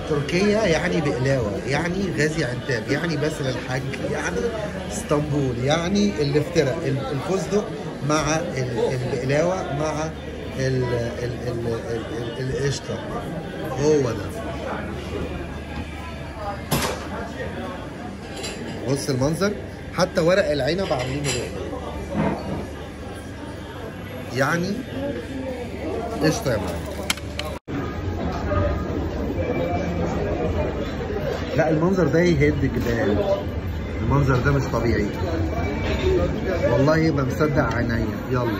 تركيا يعني بقلاوة يعني غازي عنتاب يعني باسل الحاج يعني اسطنبول يعني الافتراء ال- الفستق مع ال- البقلاوة مع ال- ال- ال- ال- ال- القشطة هو ده بص المنظر حتى ورق العنب عاملينه بقى يعني قشطة يا معلم لا المنظر ده يهد جبال المنظر ده مش طبيعي والله ما مصدق عينيا يلا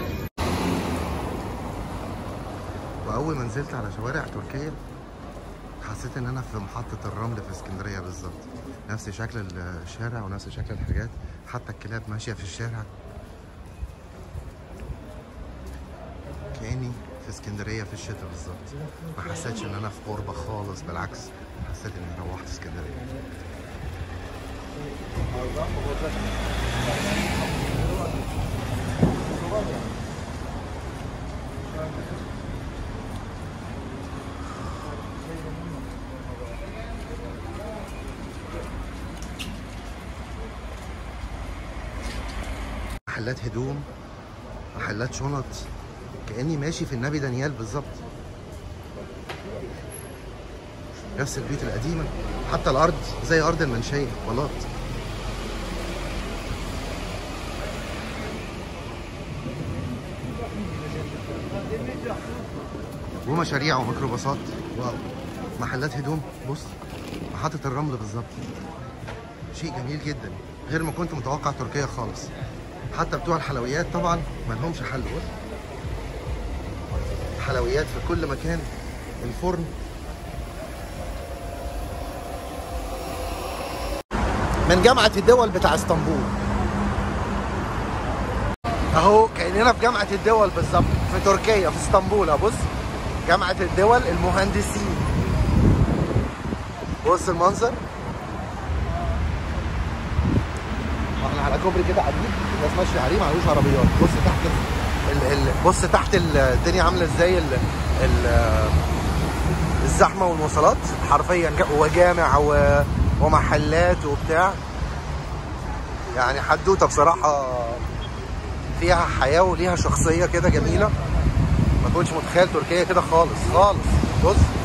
واول ما نزلت على شوارع تركيا حسيت ان انا في محطة الرمل في اسكندرية بالظبط نفس شكل الشارع ونفس شكل الحاجات حتى الكلاب ماشية في الشارع كأني في اسكندرية في الشتاء بالظبط ما حسيتش ان انا في غربة خالص بالعكس حسيت اني روحت اسكندرية محلات هدوم محلات شنط كأني ماشي في النبي دانيال بالظبط نفس البيوت القديمة حتى الأرض زي أرض المنشية بلاط ومشاريع وميكروباصات واو محلات هدوم بص محطة الرمل بالظبط شيء جميل جدا غير ما كنت متوقع تركيا خالص حتى بتوع الحلويات طبعا ما لهمش حل بص حلويات في كل مكان الفرن من جامعة الدول بتاع اسطنبول اهو كأننا في جامعة الدول بالظبط في تركيا في اسطنبول أهو بص جامعة الدول المهندسين بص المنظر احنا على كوبري كده قاعدين الناس ماشيه عليه معلوش عربيات بص تحت ال... ال... بص تحت ال- الدنيا عامله ازاي ال... ال... الزحمه والمواصلات حرفيا ج- وجامع و... ومحلات وبتاع يعني حدوته بصراحه فيها حياه وليها شخصيه كده جميله ما كنتش متخيل تركيا كده خالص خالص بص